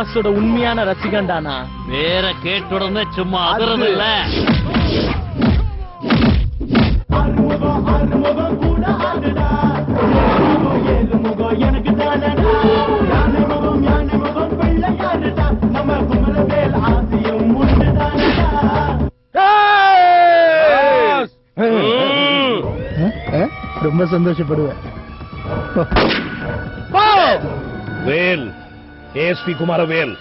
மாஸோட உண்மையான ரசிகன்டானா வேற கேட்ட உடனே சும்மா அதறது இல்ல ரொம்ப சந்தோஷப்படுவேன் வேல் ஏஎஸ்பி குமாரவேல்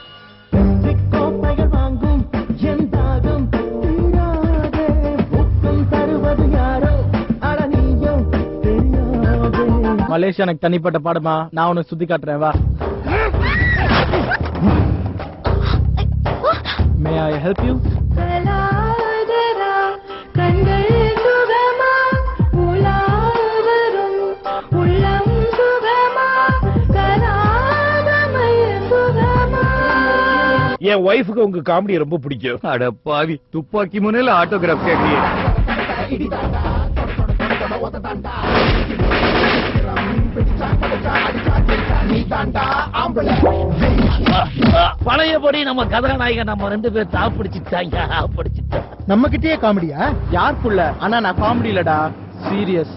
மலேசியா எனக்கு தனிப்பட்ட பாடமா நான் உனக்கு சுத்தி காட்டுறேன் வா மே ஐ ஹெல்ப் யூ கலாதரா கண்கள் சுகமா உலாவரும் உள்ளம் சுகமா கலாதமய சுகமா என் ஒய்ஃபுக்கு உங்க காமெடி ரொம்ப பிடிக்கும் அட பாவி துப்பாக்கி முனையில ஆட்டோகிராஃப் கேட்கறியே பழையபடி நம்ம கதாநாயகன் நம்ம ரெண்டு பேர் தாப்பிடிச்சுட்டாங்க பிடிச்சிட்டாங்க நம்ம கிட்டயே காமெடியா யாருக்குள்ள ஆனா நான் காமெடி இல்லடா serious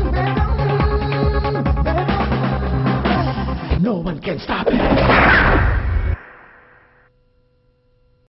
No one can stop it.